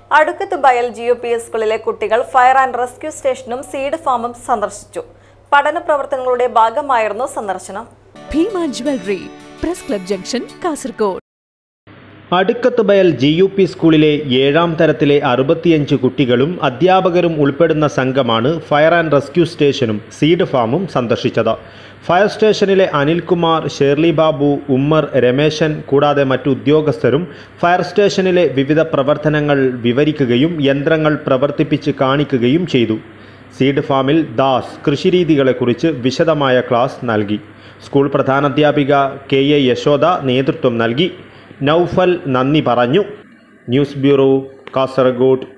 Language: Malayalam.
അടുക്കത്ത് Bayal G U P S സ്കൂളിലെ കുട്ടികൾ ഫയർ ആൻഡ് റെസ്ക്യൂ സ്റ്റേഷനും സീഡ് ഫാമും സന്ദർശിച്ചു പഠന പ്രവർത്തനങ്ങളുടെ ഭാഗമായിരുന്നു സന്ദർശനം Bhima jewellery press club junction Kasaragod Adukkath Bayal G U P സ്കൂളിലെ ഏഴാം തരത്തിലെ അറുപത്തിയഞ്ച് കുട്ടികളും അധ്യാപകരും ഉൾപ്പെടുന്ന സംഘമാണ് ഫയർ ആൻഡ് റെസ്ക്യൂ സ്റ്റേഷനും സീഡ് ഫാമും സന്ദർശിച്ചത് ഫയർ സ്റ്റേഷനിലെ അനിൽകുമാർ ഷേർലി ബാബു ഉമ്മർ രമേശൻ കൂടാതെ മറ്റു ഉദ്യോഗസ്ഥരും ഫയർ സ്റ്റേഷനിലെ വിവിധ പ്രവർത്തനങ്ങൾ വിവരിക്കുകയും യന്ത്രങ്ങൾ പ്രവർത്തിപ്പിച്ച് കാണിക്കുകയും ചെയ്തു സീഡ് ഫാമിൽ ദാസ് കൃഷിരീതികളെക്കുറിച്ച് വിശദമായ ക്ലാസ് നൽകി സ്കൂൾ പ്രധാനാധ്യാപിക കെ എ യശോദ നേതൃത്വം നൽകി നൗഫൽ നന്ദി പറഞ്ഞു ന്യൂസ് ബ്യൂറോ കാസർഗോഡ്